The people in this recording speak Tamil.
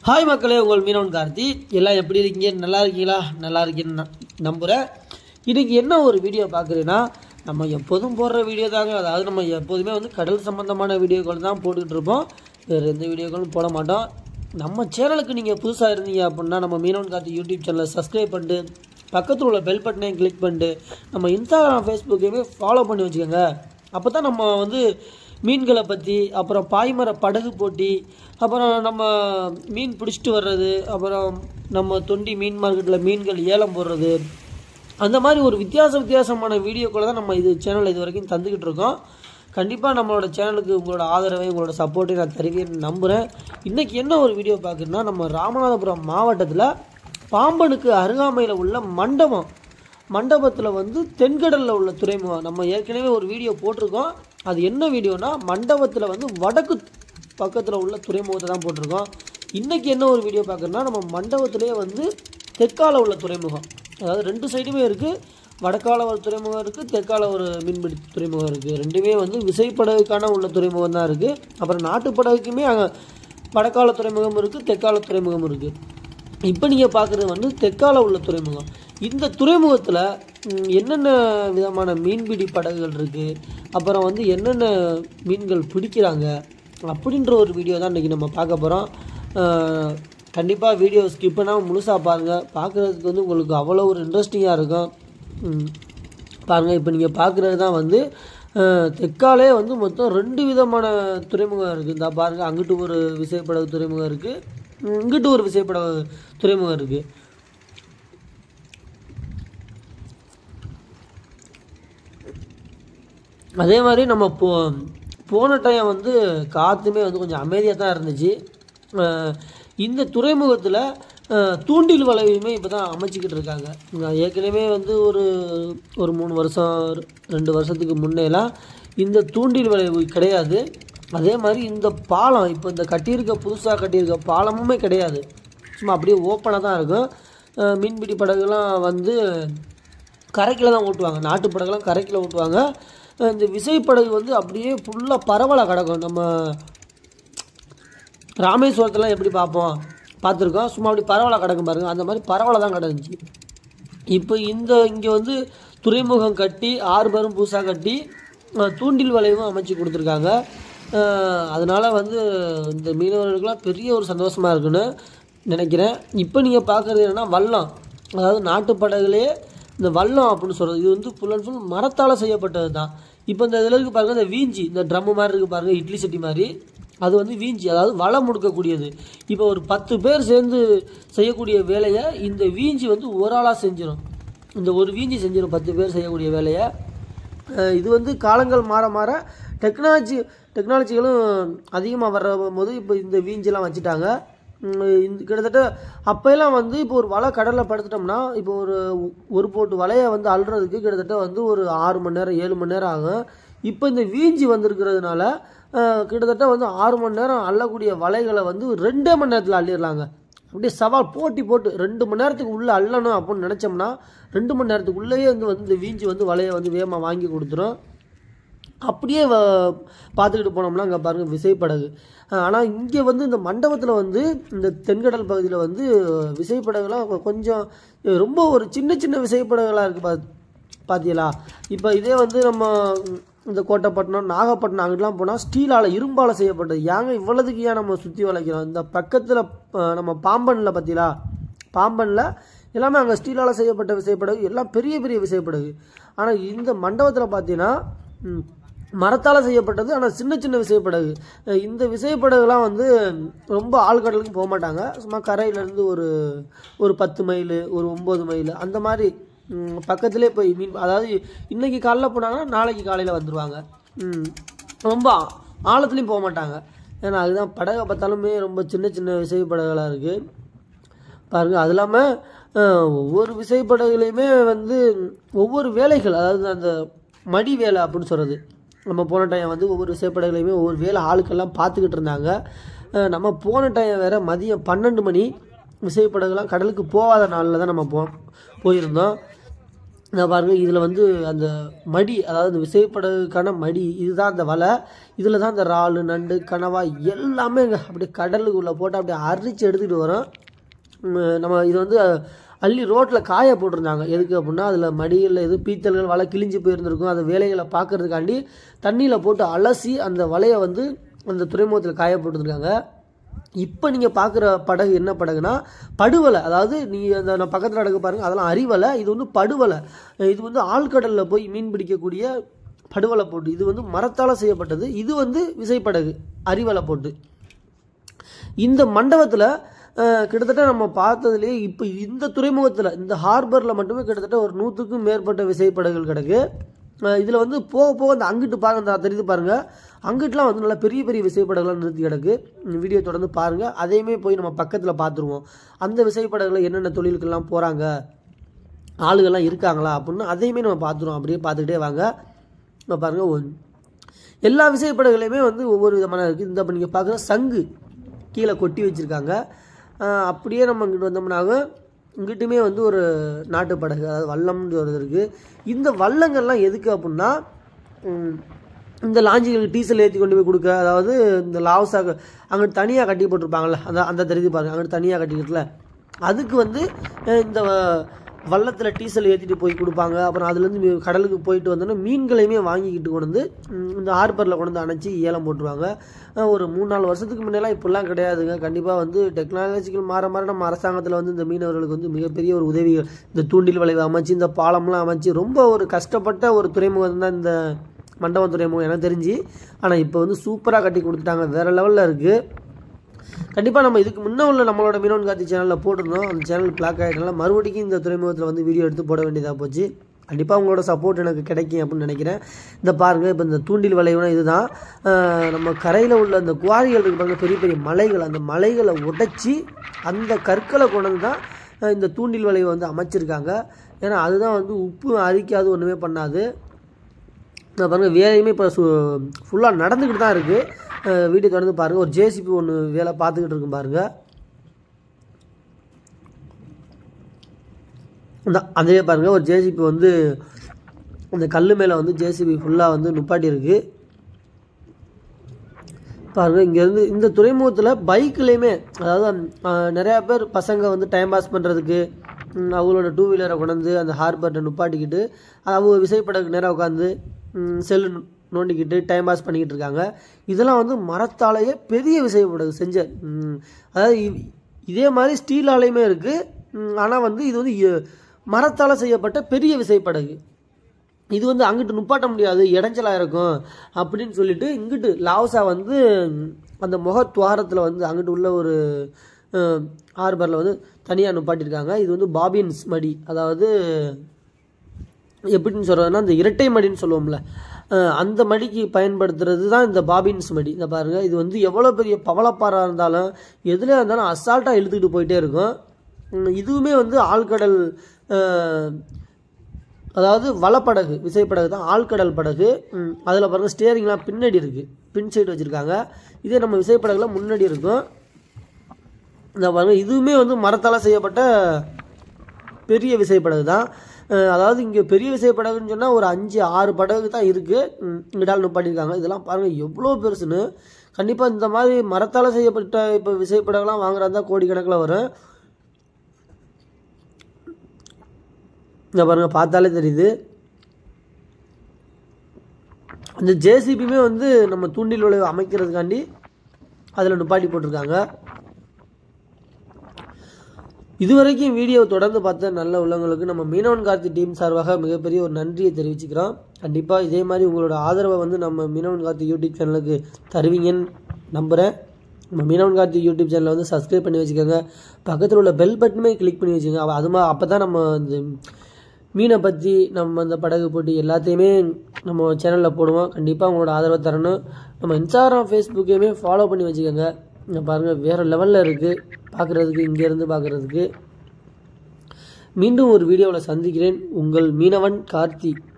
ஹாய் மக்களே உங்கள் மீனவன் கார்த்தி எல்லாம் எப்படி இருக்கீங்க நல்லா இருக்கீங்களா நல்லா இருக்கீங்கன்னு ந- நம்புகிறேன் இன்றைக்கி என்ன ஒரு வீடியோ பார்க்குறேன்னா நம்ம எப்போதும் போடுற வீடியோ தாங்க அதாவது நம்ம எப்போதுமே வந்து கடல் சம்மந்தமான வீடியோக்கள் தான் போட்டுக்கிட்டு இருப்போம் வேறு எந்த வீடியோக்களும் போட மாட்டோம் நம்ம சேனலுக்கு நீங்கள் புதுசாக இருந்தீங்க அப்படின்னா நம்ம மீனவன் கார்த்தி யூடியூப் சேனலை சப்ஸ்கிரைப் பண்ணிட்டு பக்கத்தில் உள்ள பெல் பட்டனையும் கிளிக் பண்ணிட்டு நம்ம இன்ஸ்டாகிராம் ஃபேஸ்புக்கையுமே ஃபாலோ பண்ணி வச்சுக்கோங்க அப்போ தான் நம்ம வந்து மீன்களை பற்றி அப்புறம் பாய்மர படகு போட்டி அப்புறம் நம்ம மீன் பிடிச்சிட்டு வர்றது அப்புறம் நம்ம தொண்டி மீன் மார்க்கெட்டில் மீன்கள் ஏலம் போடுறது அந்த மாதிரி ஒரு வித்தியாச வித்தியாசமான வீடியோக்களை தான் நம்ம இது சேனலில் இது வரைக்கும் தந்துக்கிட்டு இருக்கோம் கண்டிப்பாக நம்மளோட சேனலுக்கு உங்களோட ஆதரவை உங்களோட சப்போர்ட்டை நான் தருவேன்னு நம்புகிறேன் இன்றைக்கி என்ன ஒரு வீடியோ பார்க்குறேன்னா நம்ம ராமநாதபுரம் மாவட்டத்தில் பாம்பனுக்கு அருகாமையில் உள்ள மண்டபம் மண்டபத்தில் வந்து தென்கடலில் உள்ள துறைமுகம் நம்ம ஏற்கனவே ஒரு வீடியோ போட்டிருக்கோம் அது என்ன வீடியோனா மண்டபத்தில் வந்து வடக்கு பக்கத்தில் உள்ள துறைமுகத்தை தான் போட்டிருக்கோம் இன்றைக்கி என்ன ஒரு வீடியோ பார்க்குறோன்னா நம்ம மண்டபத்திலேயே வந்து தெற்கால உள்ள துறைமுகம் அதாவது ரெண்டு சைடுமே இருக்குது வடக்கால ஒரு துறைமுகம் இருக்குது தெற்கால ஒரு மீன்பிடி துறைமுகம் இருக்குது ரெண்டுமே வந்து விசைப்படகுக்கான உள்ள துறைமுகம் தான் இருக்குது அப்புறம் நாட்டுப்படகுக்குமே அங்கே வடக்கால துறைமுகம் இருக்குது தெற்கால துறைமுகம் இருக்குது இப்போ நீங்கள் பார்க்குறது வந்து தெற்கால உள்ள துறைமுகம் இந்த துறைமுகத்தில் ம், என்னென்ன விதமான மீன்பிடி படகுகள் இருக்குது அப்புறம் வந்து என்னென்ன மீன்கள் பிடிக்கிறாங்க அப்படின்ற ஒரு வீடியோ தான் இன்றைக்கி நம்ம பார்க்க போகிறோம் கண்டிப்பாக வீடியோ ஸ்கிப் பண்ணாமல் முழுசாக பாருங்கள் பார்க்குறதுக்கு வந்து உங்களுக்கு அவ்வளோ ஒரு இன்ட்ரெஸ்டிங்காக இருக்கும் ம், பாருங்கள் இப்போ நீங்கள் பார்க்குறது தான் வந்து அஹ், தெற்காலே வந்து மொத்தம் ரெண்டு விதமான துறைமுகம் இருக்குது இந்த பாருங்கள் அங்கிட்டு ஒரு விசைப்படகு துறைமுகம் இருக்குது இங்கிட்டு ஒரு விசைப்படகு துறைமுகம் இருக்குது அதே மாதிரி நம்ம போ போன டைம் வந்து காற்றுமே வந்து கொஞ்சம் அமைதியாக தான் இருந்துச்சு அஹ் இந்த துறைமுகத்தில் அஹ், தூண்டில் வளைவையுமே இப்போ தான் அமைச்சிக்கிட்டு இருக்காங்க நான் ஏற்கனவே வந்து ஒரு ஒரு மூணு வருஷம் ரெண்டு வருஷத்துக்கு முன்னேலாம் இந்த தூண்டில் வளைவு கிடையாது அதே மாதிரி இந்த பாலம் இப்போ இந்த கட்டியிருக்க புதுசாக கட்டியிருக்க பாலமுமே கிடையாது சும்மா அப்படியே ஓப்பனாக தான் இருக்கும் அஹ் மீன்பிடி படகுலாம் வந்து கரைக்கில் தான் ஓட்டுவாங்க நாட்டு படகுலாம் கரைக்கில் ஓட்டுவாங்க அஹ் இந்த விசைப்படகு வந்து அப்படியே ஃபுல்லாக பரவலாக கிடக்கும் நம்ம ராமேஸ்வரத்துலாம் எப்படி பார்ப்போம் பார்த்துருக்கோம் சும்மா அப்படி பரவலாக கிடக்கும் பாருங்க அந்த மாதிரி பரவலாக தான் கிடந்துச்சு இப்போ இந்த இங்கே வந்து துறைமுகம் கட்டி ஆறு பேரும் புதுசாக கட்டி அஹ், தூண்டில் வளைவும் அமைச்சு கொடுத்துருக்காங்க அஹ், அதனால வந்து இந்த மீனவர்களுக்கெல்லாம் பெரிய ஒரு சந்தோஷமாக இருக்குன்னு நினைக்கிறேன் இப்போ நீங்கள் பார்க்குறது என்னென்னா வல்லம் அதாவது நாட்டு படகுலேயே இந்த வல்லம் அப்படின்னு சொல்கிறது இது வந்து ஃபுல் அண்ட் ஃபுல் மரத்தால் செய்யப்பட்டது தான் இப்போ இந்த இதில் இருக்கு பாருங்கள் இந்த வீஞ்சி இந்த ட்ரம்மு மாதிரி இருக்குது பாருங்கள் இட்லி சட்டி மாதிரி அது வந்து வீஞ்சி அதாவது வலை முடுக்கக்கூடியது இப்போ ஒரு பத்து பேர் சேர்ந்து செய்யக்கூடிய வேலையை இந்த வீஞ்சி வந்து ஒரு ஆளாக செஞ்சிடும் இந்த ஒரு வீஞ்சி செஞ்சிடும் பத்து பேர் செய்யக்கூடிய வேலையை அஹ் இது வந்து காலங்கள் மாற மாற டெக்னாலஜி டெக்னாலஜிகளும் அதிகமாக வர்ற போது இப்போ இந்த வீஞ்செல்லாம் வச்சுட்டாங்க உம் இந்த கிட்டத்தட்ட அப்போல்லாம் வந்து இப்போ ஒரு வலை கடலில் படுத்துட்டோம்னா இப்போ ஒரு ஒரு போட்டு வலையை வந்து அள்ளுறதுக்கு கிட்டத்தட்ட வந்து ஒரு ஆறு மணி நேரம் ஏழு மணி நேரம் ஆகும் இப்போ இந்த வீஞ்சி வந்திருக்கிறதுனால அஹ், கிட்டத்தட்ட வந்து ஆறு மணி நேரம் அள்ளக்கூடிய வலைகளை வந்து ரெண்டே மணி நேரத்தில் அள்ளிடலாங்க அப்படியே சவால் போட்டி போட்டு ரெண்டு மணி நேரத்துக்கு உள்ளே அள்ளணும் அப்படின்னு நினச்சோம்னா ரெண்டு மணி நேரத்துக்குள்ளேயே வந்து வந்து இந்த வீஞ்சி வந்து வலையை வந்து வேகமாக வாங்கி கொடுத்துரும் அப்படியே வ- பார்த்துக்கிட்டு போனோம்னா அங்கே பாருங்கள் விசைப்படகு ஆனால் இங்கே வந்து இந்த மண்டபத்தில் வந்து இந்த தென்கடல் பகுதியில் வந்து விசைப்படகுலாம் கொ- கொஞ்சம் ரொம்ப ஒரு சின்ன சின்ன விசைப்படகுலாம் இருக்குது பா பார்த்தீங்களா இப்போ இதே வந்து நம்ம இந்த கோட்டைப்பட்டினம் நாகப்பட்டினம் அங்கிட்டலாம் போனால் ஸ்டீலால் இரும்பால் செய்யப்பட்டது ஏங்க இவ்வளவுக்கு ஏன் நம்ம சுற்றி வளைக்கிறோம் இந்த பக்கத்தில் நம்ம பாம்பனில் பார்த்தீங்களா பாம்பனில் எல்லாமே அங்கே ஸ்டீலால் செய்யப்பட்ட விசைப்படகு எல்லாம் பெரிய பெரிய விசைப்படகு ஆனால் இந்த மண்டபத்தில் பார்த்தீங்கன்னா ம், மரத்தால் செய்யப்பட்டது ஆனால் சின்ன சின்ன விசைப்படகு அஹ் இந்த விசைப்படகுலாம் வந்து ரொம்ப ஆழ்கடலுக்கு போக மாட்டாங்க சும்மா கரையிலேருந்து ஒரு ஒரு பத்து மைல் ஒரு ஒம்பது மைல் அந்த மாதிரி ம், பக்கத்திலே போய் மீன் அதாவது இன்னைக்கு காலைல போனாங்கன்னா நாளைக்கு காலையில் வந்துடுவாங்க ம், ரொம்ப ஆழத்துலேயும் போக மாட்டாங்க ஏன்னா அதுதான் படகை பார்த்தாலுமே ரொம்ப சின்ன சின்ன விசைப்படகுகளாக இருக்குது பாருங்க அது இல்லாமல் ஒவ்வொரு விசைப்படகுலையுமே வந்து ஒவ்வொரு வேலைகள் அதாவது அந்த மடி வேலை அப்படின்னு சொல்கிறது நம்ம போன டைம் வந்து ஒவ்வொரு விசைப்படகுலையுமே ஒவ்வொரு வேலை ஆளுக்கெல்லாம் பார்த்துக்கிட்டு இருந்தாங்க அஹ் நம்ம போன டைம் வேற மதியம் பன்னெண்டு மணி விசைப்படகுலாம் கடலுக்கு போகாத நாளில் தான் நம்ம போ போயிருந்தோம் இந்த பாருங்க இதில் வந்து அந்த மடி அதாவது விசைப்படகுக்கான மடி இதுதான் அந்த வலை இதில் தான் அந்த இறால் நண்டு கனவா எல்லாமே இங்க அப்படியே கடலுக்குள்ளே போட்டு அப்படியே அரிச்சு எடுத்துக்கிட்டு வரோம் உம், நம்ம இது வந்து அள்ளி ரோட்டில் காய போட்டிருந்தாங்க எதுக்கு அப்படின்னா அதில் மடியில் எது பீத்தல்கள் வலை கிழிஞ்சு போயிருந்திருக்கும் அந்த வேலைகளை பார்க்கறதுக்காண்டி தண்ணியில் போட்டு அலசி அந்த வலையை வந்து அந்த துறைமுகத்தில் காய போட்டுருக்காங்க இப்போ நீங்கள் பார்க்குற படகு என்ன படகுனா படுவலை அதாவது நீங்கள் அந்த நான் பக்கத்தில் நடக்க பாருங்கள் அதெல்லாம் அறிவலை இது வந்து படுவலை இது வந்து ஆழ்கடலில் போய் மீன் பிடிக்கக்கூடிய படுவலை போட்டு இது வந்து மரத்தால் செய்யப்பட்டது இது வந்து விசைப்படகு அறிவலை போட்டு இந்த மண்டபத்தில் கிட்டத்தட்ட நம்ம பார்த்ததுலேயே இப்போ இந்த துறைமுகத்தில் இந்த ஹார்பரில் மட்டுமே கிட்டத்தட்ட ஒரு நூற்றுக்கும் மேற்பட்ட விசைப்படகுகள் கிடக்கு இதில் வந்து போக போக அந்த அங்கிட்டு பாருங்க அந்த தெரியுது பாருங்கள் அங்கிட்டுலாம் வந்து நல்லா பெரிய பெரிய விசைப்படகுலாம் நிறுத்தி கிடக்கு வீடியோ தொடர்ந்து பாருங்கள் அதையுமே போய் நம்ம பக்கத்தில் பார்த்துருவோம் அந்த விசைப்படகுல என்னென்ன தொழிலுக்கெல்லாம் போகிறாங்க ஆளுகள்லாம் இருக்காங்களா அப்படின்னு அதையுமே நம்ம பார்த்துருவோம் அப்படியே பார்த்துக்கிட்டே வாங்க இப்போ பாருங்கள் ஒன் எல்லா விசைப்படகுலையுமே வந்து ஒவ்வொரு விதமான இருக்குது இந்த இப்போ நீங்கள் பார்க்குற சங்கு கீழே கொட்டி வச்சுருக்காங்க ஆஹ் அப்படியே நம்ம இங்கிட்டு வந்தோம்னாக இங்கிட்டுமே வந்து ஒரு நாட்டு படகு அதாவது வல்லம்னு ஒரு இருக்குது இந்த வள்ளங்கள்லாம் எதுக்கு அப்படின்னா உம், இந்த லாஞ்சிகளுக்கு டீசல் ஏற்றி கொண்டு போய் கொடுக்க அதாவது இந்த லாவசாக அங்கிட்டு தனியாக கட்டி போட்டிருப்பாங்கல்ல அந்த அந்த தெரிஞ்சு பாருங்க அங்கிட்டு தனியாக கட்டிக்கிட்டுல அதுக்கு வந்து அஹ், இந்த வள்ளத்தில் டீசல் ஏற்றிட்டு போய் கொடுப்பாங்க அப்புறம் அதுலேருந்து கடலுக்கு போயிட்டு வந்தோன்னா மீன்களையுமே வாங்கிக்கிட்டு கொண்டு வந்து ம், இந்த ஹார்பரில் கொண்டு வந்து அணைச்சி ஏலம் போட்டுருவாங்க அஹ், ஒரு மூணு நாலு வருஷத்துக்கு முன்னெல்லாம் இப்படிலாம் கிடையாதுங்க கண்டிப்பாக வந்து டெக்னாலஜிக்கல் மாற மாற நம்ம அரசாங்கத்தில் வந்து இந்த மீனவர்களுக்கு வந்து மிகப்பெரிய ஒரு உதவி இந்த தூண்டில் வளைவு அமைச்சு இந்த பாலம்லாம் அமைச்சு ரொம்ப ஒரு கஷ்டப்பட்ட ஒரு துறைமுகம் தான் இந்த மண்டபம் துறைமுகம் எனக்கு தெரிஞ்சு ஆனால் இப்போ வந்து சூப்பராக கட்டி கொடுத்துட்டாங்க வேறு லெவலில் இருக்குது கண்டிப்பாக நம்ம இதுக்கு முன்ன உள்ள நம்மளோட மீனவன் கார்த்தி சேனலில் போட்டிருந்தோம் அந்த சேனல் பிளாக் ஆகிட்டனால மறுபடியும் இந்த துறைமுகத்தில் வந்து வீடியோ எடுத்து போட வேண்டியதாக போச்சு கண்டிப்பாக உங்களோட சப்போர்ட் எனக்கு கிடைக்கும் அப்படின்னு நினைக்கிறேன் இந்த பாருங்கள் இப்போ இந்த தூண்டில் வளைவுனா இதுதான் ஆஹ் நம்ம கரையில் உள்ள அந்த குவாரிகள் இருக்கு பாருங்க பெரிய பெரிய மலைகள் அந்த மலைகளை உடைச்சி அந்த கற்களை கொண்டு வந்து தான் ஆஹ் இந்த தூண்டில் வளைவை வந்து அமைச்சிருக்காங்க ஏன்னா அதுதான் வந்து உப்பு அரிக்காது ஒன்றுமே பண்ணாது நான் பாருங்கள் வேலையுமே இப்போ சு ஃபுல்லாக நடந்துக்கிட்டு தான் இருக்குது வீடியோ தொடர்ந்து பாருங்கள் ஒரு ஜேசிபி ஒன்று வேலை பார்த்துக்கிட்டு இருக்கும் பாருங்கள் இந்த அதே பாருங்கள் ஒரு ஜேசிபி வந்து அந்த கல் மேலே வந்து ஜேசிபி ஃபுல்லாக வந்து நுப்பாட்டி இருக்குது பாருங்க இங்கேருந்து இந்த துறைமுகத்தில் பைக்லேயுமே அதாவது அஹ், நிறையா பேர் பசங்க வந்து டைம் பாஸ் பண்ணுறதுக்கு அவங்களோட டூ வீலரை கொண்டாந்து அந்த ஹார்பர்ட்டை நுப்பாட்டிக்கிட்டு அவங்க விசைப்படகு நேராக உட்காந்து செல்லு நோண்டிக்கிட்டு டைம் பாஸ் பண்ணிக்கிட்டு இருக்காங்க இதெல்லாம் வந்து மரத்தாலேயே பெரிய விசைப்படகு செஞ்ச ம், அதாவது இ- இதே மாதிரி ஸ்டீல் ஆலையுமே இருக்குது ஆனால் வந்து இது வந்து எ- மரத்தால் செய்யப்பட்ட பெரிய விசைப்படகு இது வந்து அங்கிட்டு நுப்பாட்ட முடியாது இடைஞ்சலாக இருக்கும் அப்படின்னு சொல்லிட்டு இங்கிட்டு லாவ்ஸா வந்து அந்த முகத்வாரத்தில் வந்து அங்கிட்டு உள்ள ஒரு ஹார்பரில் வந்து தனியாக நுப்பாட்டியிருக்காங்க இது வந்து பாபின்ஸ் மடி அதாவது எப்படின்னு சொல்கிறதுனா இந்த இரட்டை மடின்னு சொல்லுவோம்ல அஹ் அந்த மடிக்கு பயன்படுத்துறது தான் இந்த பாபின்ஸ் மடி இந்த பாருங்கள் இது வந்து எவ்வளோ பெரிய பவளப்பாறாக இருந்தாலும் எதுலையா இருந்தாலும் அசால்ட்டாக இழுத்துக்கிட்டு போயிட்டே இருக்கும் உம் இதுவுமே வந்து ஆழ்கடல் அஹ், அதாவது வலப்படகு விசைப்படகு தான் ஆழ்கடல் படகு அதில் பாருங்க ஸ்டியரிங்லாம் பின்னாடி இருக்குது பின் சைடு வச்சுருக்காங்க இதே நம்ம விசைப்படகுல முன்னாடி இருக்கும் இந்த பாருங்க இதுவுமே வந்து மரத்தால் செய்யப்பட்ட பெரிய விசைப்படகு தான் அஹ் அதாவது இங்கே பெரிய விசைப்படகுன்னு சொன்னால் ஒரு அஞ்சு ஆறு படகு தான் இருக்குது இங்கிட்டால் பண்ணியிருக்காங்க இதெல்லாம் பாருங்கள் எவ்வளோ பெருசுன்னு கண்டிப்பாக இந்த மாதிரி மரத்தால் செய்யப்பட்ட இப்போ விசைப்படகுலாம் வாங்குறதா இருந்தால் கோடிக்கணக்கில் வரும் இந்த பாருங்க பார்த்தாலே தெரியுது அந்த ஜேசிபியுமே வந்து நம்ம தூண்டில் விளைவு அமைக்கிறதுக்காண்டி அதில் நுப்பாட்டி போட்டிருக்காங்க இதுவரைக்கும் வீடியோ தொடர்ந்து பார்த்த நல்ல உள்ளவங்களுக்கு நம்ம மீனவன் கார்த்தி டீம் சார்பாக மிகப்பெரிய ஒரு நன்றியை தெரிவிச்சுக்கிறோம் கண்டிப்பாக இதே மாதிரி உங்களோட ஆதரவை வந்து நம்ம மீனவன் கார்த்தி யூடியூப் சேனலுக்கு தருவீங்கன்னு நம்புகிறேன் நம்ம மீனவன் கார்த்தி யூடியூப் சேனலை வந்து சப்ஸ்கிரைப் பண்ணி வச்சுக்கோங்க பக்கத்தில் உள்ள பெல் பட்டனுமே கிளிக் பண்ணி வச்சுக்கோங்க அப்ப அது மா அப்போ தான் நம்ம இந்த மீனை பற்றி நம்ம அந்த படகு போட்டி எல்லாத்தையுமே நம்ம சேனலில் போடுவோம் கண்டிப்பாக உங்களோட ஆதரவை தரணும் நம்ம இன்ஸ்டாகிராம் ஃபேஸ்புக்கையுமே ஃபாலோ பண்ணி வச்சுக்கோங்க இங்க பாருங்கள் வேறு லெவலில் இருக்குது பார்க்குறதுக்கு இங்கேருந்து பார்க்குறதுக்கு மீண்டும் ஒரு வீடியோவில் சந்திக்கிறேன் உங்கள் மீனவன் கார்த்தி